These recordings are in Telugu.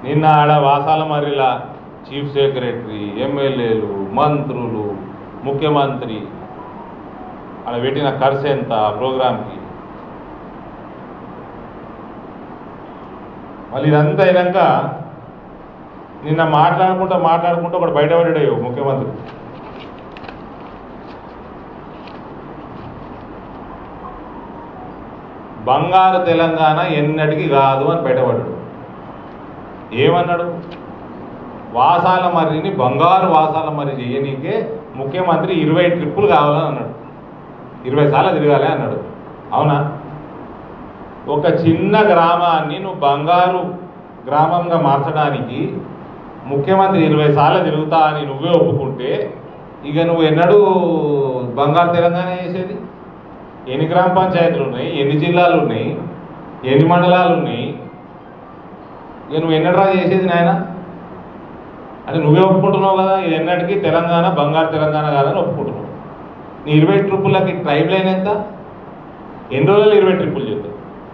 నిన్న ఆడ వాసాల మర్రిలా చీఫ్ సెక్రటరీ ఎమ్మెల్యేలు మంత్రులు ముఖ్యమంత్రి ఆడ పెట్టిన ఖర్చు ఎంత ప్రోగ్రామ్కి మళ్ళీ ఇదంతా అయినాక నిన్న మాట్లాడుకుంటా మాట్లాడుకుంటూ ఒకటి బయటపడాడు ముఖ్యమంత్రి బంగారు తెలంగాణ ఎన్నటికి కాదు అని బయటపడ్డాడు ఏమన్నాడు వాసాల మర్రిని బంగారు వాసాల మర్రి చేయనీకే ముఖ్యమంత్రి ఇరవై ట్రిప్పులు కావాలని అన్నాడు ఇరవై సార్లు తిరగాలి అన్నాడు అవునా ఒక చిన్న గ్రామాన్ని నువ్వు బంగారు గ్రామంగా మార్చడానికి ముఖ్యమంత్రి ఇరవై సార్లు తిరుగుతా అని నువ్వే ఒప్పుకుంటే ఇక నువ్వు ఎన్నడూ బంగారు తెలంగాణ చేసేది ఎన్ని గ్రామ పంచాయతీలు ఉన్నాయి ఎన్ని జిల్లాలు ఉన్నాయి ఎన్ని మండలాలు ఉన్నాయి ఇక నువ్వు ఎన్నడరా చేసేది నాయన అంటే నువ్వే ఒప్పుకుంటున్నావు కదా ఇది ఎన్నటికీ తెలంగాణ బంగారు తెలంగాణ కాదని ఒప్పుకుంటున్నావు నీ ఇరవై ట్రిప్పులకి ట్రైబ్ లైన్ ఎంత ఎన్ని రోజులు ఇరవై ట్రిప్పులు చేద్దాం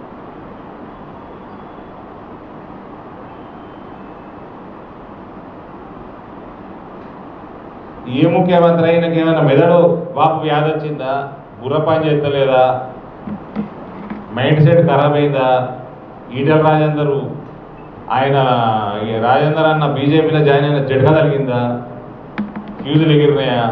ఏ ముఖ్యమంత్రి అయినకి ఏమైనా మెదడు వాపు వ్యాధి వచ్చిందా బుర్ర పని చేస్తలేదా మైండ్ సెట్ ఖరాబ్ అయిందా ఈటల రాజేందరు ఆయన ఈ రాజేందర్ అన్న బీజేపీలో జాయిన్ అయిన జడ్గా తగిలిందా ఫ్యూజులు ఎగిరినాయా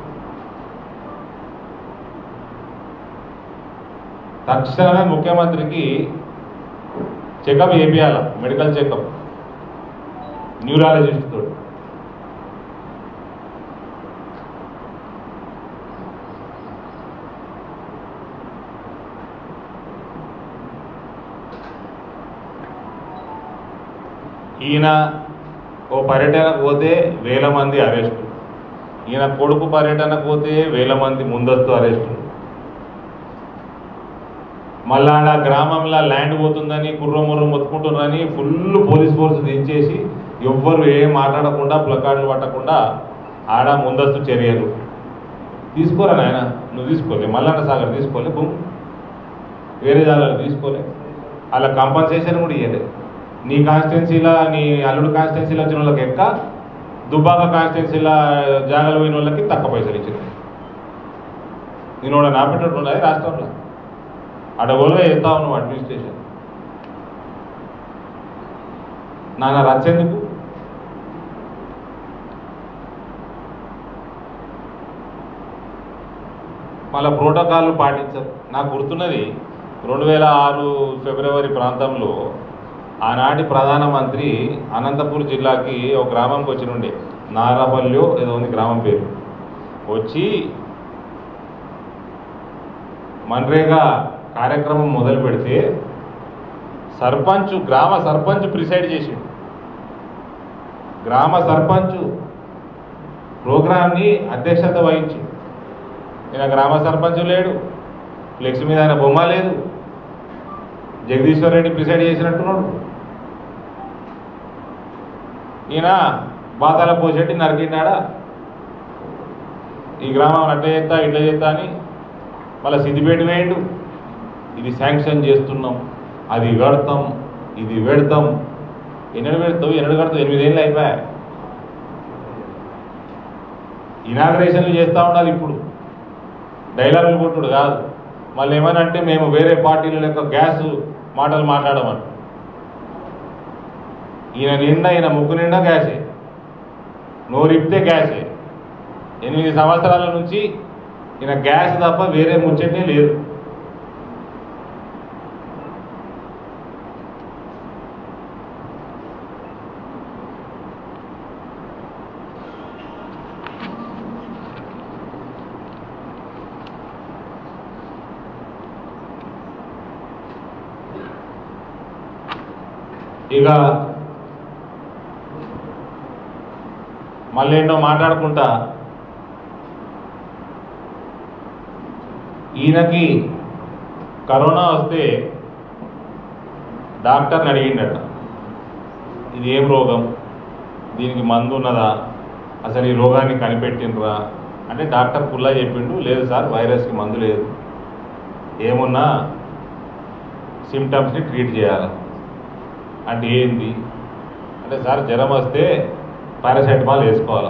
తక్షణమే ముఖ్యమంత్రికి చెకప్ చేపియాల మెడికల్ చెకప్ న్యూరాలజిస్ట్ తోటి ఈయన ఓ పర్యటనకు పోతే వేల మంది అరెస్టు ఈయన కొడుకు పర్యటనకు పోతే వేల మంది ముందస్తు అరెస్టు మళ్ళా ఆడ గ్రామంలో ల్యాండ్ పోతుందని కుర్రముర్రం మొత్తుకుంటున్నారని ఫుల్ పోలీస్ ఫోర్స్ దించేసి ఎవ్వరు ఏం మాట్లాడకుండా ప్లకార్డులు పట్టకుండా ఆడ ముందస్తు చర్యలు తీసుకోరా నాయన నువ్వు తీసుకోలే మల్లన్న సాగర్ తీసుకోలే బుమ్ వేరే జాగాలు తీసుకోలే అలా కంపన్సేషన్ కూడా ఇవ్వలే నీ కాన్స్టిట్యున్సీలో నీ అల్లుడు కాన్స్టిట్యున్సీలో వచ్చిన వాళ్ళకి ఎక్క దుబ్బాక కాన్స్టిట్యున్సీలో జాగాలు పోయిన వాళ్ళకి తక్కువ పైసలు ఇచ్చింది నేను కూడా నా పెట్టడం ఉన్నది రాష్ట్రంలో అడగోలుగా చేస్తా ఉన్నావు అడ్మినిస్ట్రేషన్ నాన్న రచ్చేందుకు మళ్ళీ ప్రోటోకాల్ పాటించరు నాకు గుర్తున్నది రెండు వేల ఆరు ఫిబ్రవరి ప్రాంతంలో ఆనాటి ప్రధానమంత్రి అనంతపూర్ జిల్లాకి ఒక గ్రామంకి వచ్చినుండే నారాపల్లి ఏదో ఉంది గ్రామం పేరు వచ్చి మన్రేగా కార్యక్రమం మొదలు పెడితే సర్పంచ్ గ్రామ సర్పంచ్ ప్రిసైడ్ చేసిండు గ్రామ సర్పంచ్ ప్రోగ్రామ్ని అధ్యక్షత వహించి ఈయన గ్రామ సర్పంచ్ లేడు ఫ్లెక్స్ మీద ఆయన బొమ్మ లేదు జగదీశ్వర్ రెడ్డి ప్రిసైడ్ చేసినట్టున్నాడు ఈయన బాతాల పోసేటి నరికినాడా ఈ గ్రామం అట్లా చేస్తా ఇట్లా చేస్తా అని మళ్ళీ సిద్దిపేట వేయండు ఇది శాంక్షన్ చేస్తున్నాం అది కడతాం ఇది పెడతాం ఎన్నడు పెడతావు ఎన్నడు కడతావు ఎనిమిదేళ్ళు అయిపోయా ఇనాగ్రేషన్లు చేస్తూ ఉండాలి ఇప్పుడు డైలాగులు కొట్టుడు కాదు మళ్ళీ ఏమని అంటే మేము వేరే పార్టీల యొక్క గ్యాస్ మాటలు మాట్లాడమని ఈయన నిండా ఈయన ముక్కు నిండా గ్యాసే నోరిప్తే గ్యాసే ఎనిమిది సంవత్సరాల నుంచి ఈయన గ్యాస్ తప్ప వేరే ముచ్చటే లేదు ఇక మళ్ళీ ఏంటో మాట్లాడుకుంటా ఈయనకి కరోనా వస్తే డాక్టర్ని అడిగిండట ఇది ఏం రోగం దీనికి మందు ఉన్నదా అసలు ఈ రోగాన్ని కనిపెట్టినరా అంటే డాక్టర్ పుల్లా చెప్పిండు లేదు సార్ వైరస్కి మందు లేదు ఏమున్నా సిమ్టమ్స్ని ట్రీట్ చేయాలి అంటే ఏంది అంటే సార్ జ్వరం వస్తే పారాసెటమాల్ వేసుకోవాలా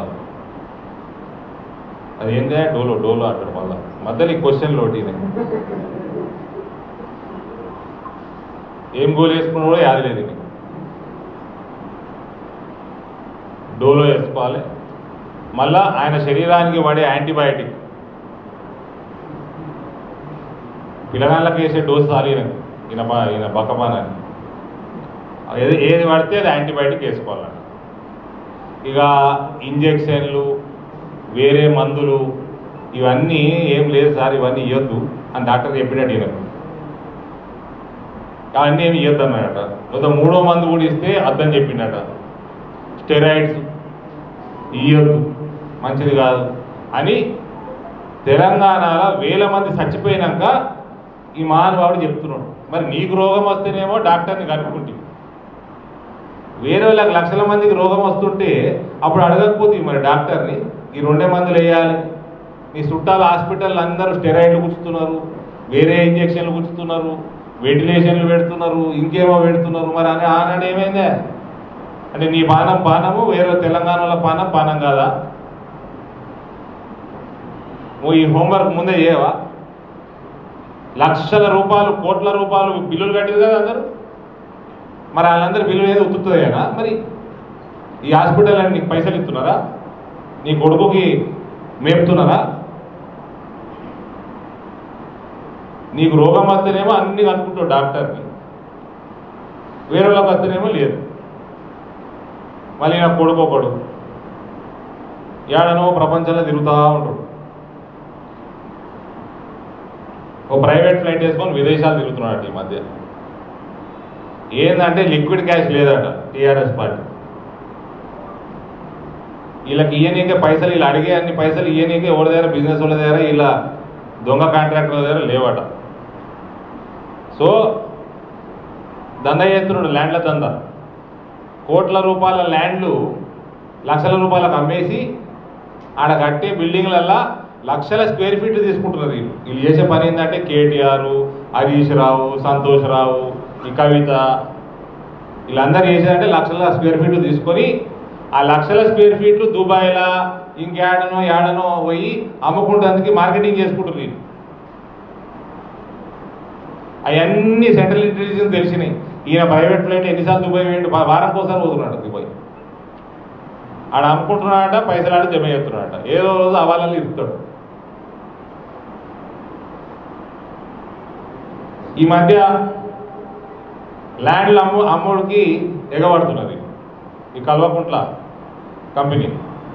అది ఏందే డోలో డోలో అంటాడు మళ్ళా మధ్యలో ఈ క్వశ్చన్లు ఒకటి ఇది. ఏం గోలు వేసుకున్నా కూడా యాది లేదు ఇది. డోలో వేసుకోవాలి మళ్ళా ఆయన శరీరానికి పడే యాంటీబయాటిక్ పిల్లగాళ్ళకి వేసే డోస్ చాలు ఈయన ఈయన బ- ఈయన బక్కపానాన్ని ఏది ఏది పడితే అది యాంటీబయాటిక్ వేసుకోవాలంట ఇక ఇంజెక్షన్లు వేరే మందులు ఇవన్నీ ఏం లేదు సార్ ఇవన్నీ ఇవ్వద్దు అని డాక్టర్ చెప్పినట్టు ఈయనకు అవన్నీ ఏమి ఇవ్వద్దు అన్నాడట లేదా మూడో మందు కూడా ఇస్తే అర్థం చెప్పిండట స్టెరాయిడ్స్ ఇవ్వద్దు మంచిది కాదు అని తెలంగాణలో వేల మంది చచ్చిపోయినాక ఈ మహానుభావుడు చెప్తున్నాడు మరి నీకు రోగం వస్తేనేమో డాక్టర్ని కనుక్కుంటే వేరే వాళ్ళకి లక్షల మందికి రోగం వస్తుంటే అప్పుడు అడగకపోతే మరి డాక్టర్ని ఈ రెండే మందులు వేయాలి నీ చుట్టాల హాస్పిటల్ అందరూ స్టెరాయిడ్లు గుచ్చుతున్నారు వేరే ఇంజక్షన్లు గుచ్చుతున్నారు వెంటిలేషన్లు పెడుతున్నారు ఇంకేమో పెడుతున్నారు మరి అని ఆనాడు ఏమైందే అంటే నీ పానం పానము వేరే తెలంగాణలో పానం పానం కాదా నువ్వు ఈ హోంవర్క్ ముందే చేయవా లక్షల రూపాయలు కోట్ల రూపాయలు బిల్లులు కట్టింది కదా అందరూ మరి వాళ్ళందరూ బిల్లు ఏదో ఉత్తుతుందేనా మరి ఈ హాస్పిటల్ అని నీకు పైసలు ఇస్తున్నారా నీ కొడుకుకి మేపుతున్నారా నీకు రోగం వస్తేనేమో అన్ని కనుక్కుంటావు డాక్టర్ని వేరే వాళ్ళకి వస్తేనేమో లేదు మళ్ళీ నా కొడుకు ఒకడు ఏడనో ప్రపంచంలో తిరుగుతూ ఉంటాడు ఓ ప్రైవేట్ ఫ్లైట్ వేసుకొని విదేశాలు తిరుగుతున్నాడు ఈ మధ్య ఏందంటే లిక్విడ్ క్యాష్ లేదట టీఆర్ఎస్ పార్టీ వీళ్ళకి ఇయ్యనీకే పైసలు వీళ్ళు అడిగే అన్ని పైసలు ఇయ్యనీకే ఎవరి దగ్గర బిజినెస్ వాళ్ళ దగ్గర వీళ్ళ దొంగ కాంట్రాక్టర్ల దగ్గర లేవట సో దంద చేస్తున్నాడు ల్యాండ్ల దంద కోట్ల రూపాయల ల్యాండ్లు లక్షల రూపాయలకు అమ్మేసి ఆడ కట్టే బిల్డింగ్లల్లా లక్షల స్క్వేర్ ఫీట్ తీసుకుంటున్నారు వీళ్ళు వీళ్ళు చేసే పని ఏంటంటే కేటీఆర్ హరీష్ రావు సంతోష్ రావు ఈ కవిత వీళ్ళందరూ చేసేదంటే లక్షల స్క్వేర్ ఫీట్లు తీసుకొని ఆ లక్షల స్క్వేర్ ఫీట్లు దుబాయ్లా ఇంకేడనో ఏడనో పోయి అమ్ముకుంటానికి మార్కెటింగ్ చేసుకుంటారు వీళ్ళు అవన్నీ సెంట్రల్ ఇంటెలిజెన్స్ తెలిసినాయి ఈయన ప్రైవేట్ ఫ్లైట్ ఎన్నిసార్లు దుబాయ్ వేయండి వారం కోసం పోతున్నాడు దుబాయ్ ఆడ అమ్ముకుంటున్నాడట పైసలు ఆడ జమ చేస్తున్నాడట ఏదో రోజు అవాలలో ఇస్తాడు ఈ మధ్య ల్యాండ్లు అమ్ము అమ్ముడికి ఎగబడుతున్నది ఈ కల్వకుంట్ల కంపెనీ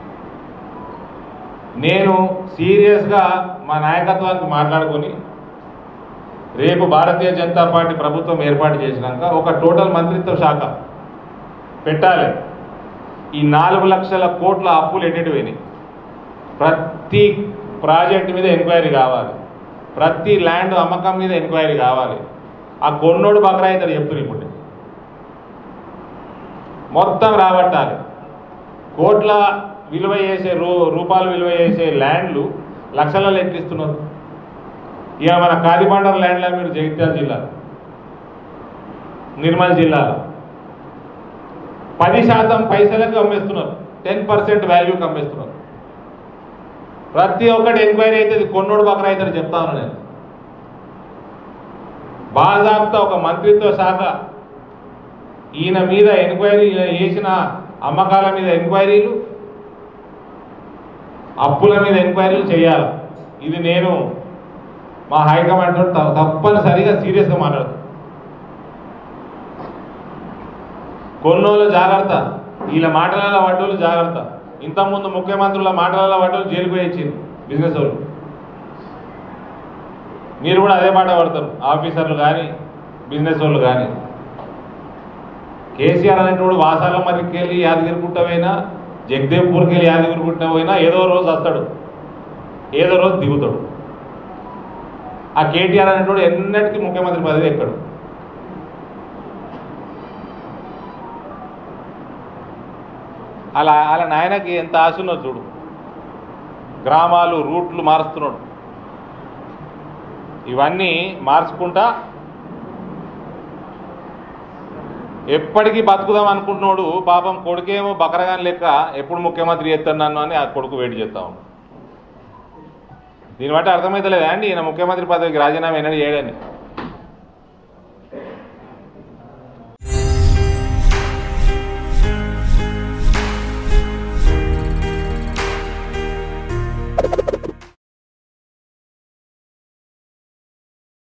నేను సీరియస్గా మా నాయకత్వానికి మాట్లాడుకొని రేపు భారతీయ జనతా పార్టీ ప్రభుత్వం ఏర్పాటు చేసినాక ఒక టోటల్ మంత్రిత్వ శాఖ పెట్టాలి ఈ నాలుగు లక్షల కోట్ల అప్పులు ఎన్నిటి పోయినాయి ప్రతి ప్రాజెక్ట్ మీద ఎంక్వైరీ కావాలి ప్రతి ల్యాండ్ అమ్మకం మీద ఎంక్వైరీ కావాలి ఆ కొన్నోడు బకరా ఇతడు చెప్తున్నారు ఇప్పుడు మొత్తం రాబట్టాలి కోట్ల విలువ చేసే రూ రూపాయలు విలువ చేసే ల్యాండ్లు లక్షలలో ఎట్లిస్తున్నారు ఇక మన కాదిబండర్ ల్యాండ్లో మీరు జగిత్యాల జిల్లా నిర్మల్ జిల్లాలో పది శాతం పైసలకు అమ్మేస్తున్నారు టెన్ పర్సెంట్ వాల్యూకి అమ్మేస్తున్నారు ప్రతి ఒక్కటి ఎంక్వైరీ అవుతుంది కొన్నోడు బకరా అవుతాడు చెప్తాను నేను బాజాబ్తా ఒక మంత్రిత్వ శాఖ ఈయన మీద ఎంక్వైరీ చేసిన అమ్మకాల మీద ఎంక్వైరీలు అప్పుల మీద ఎంక్వైరీలు చేయాలి ఇది నేను మా హైకమాండ్ తోటి త- తప్పనిసరిగా సీరియస్గా మాట్లాడుతాను కొన్నోళ్ళు జాగ్రత్త వీళ్ళ మాటలలో పడ్డోళ్ళు జాగ్రత్త ఇంతకుముందు ముఖ్యమంత్రుల మాటలలో పడ్డోళ్ళు జైలుకు పోయి ఇచ్చింది బిజినెస్ వాళ్ళు మీరు కూడా అదే మాట పడతారు ఆఫీసర్లు కానీ బిజినెస్ వాళ్ళు కానీ కేసీఆర్ అనేటోడు వాసాల మరికి వెళ్ళి యాదగిరిగుట్ట పోయినా జగదేవ్పూర్కి వెళ్ళి యాదగిరిగుట్ట పోయినా ఏదో రోజు వస్తాడు ఏదో రోజు దిగుతాడు ఆ కేటీఆర్ అనేటోడు ఎన్నటికీ ముఖ్యమంత్రి పదవి ఎక్కడు అలా అలా నాయనకి ఎంత ఆశ ఉన్నో చూడు గ్రామాలు రూట్లు మారుస్తున్నాడు ఇవన్నీ మార్చుకుంటా ఎప్పటికీ బతుకుదాం అనుకుంటున్నాడు పాపం కొడుకేమో బకరగాని లెక్క ఎప్పుడు ముఖ్యమంత్రి చేస్తాను నన్ను అని ఆ కొడుకు వెయిట్ చేస్తా ఉన్నాడు దీన్ని బట్టి అర్థమవుతలేదా అండి ఈయన ముఖ్యమంత్రి పదవికి రాజీనామా ఎన్నడూ చేయడని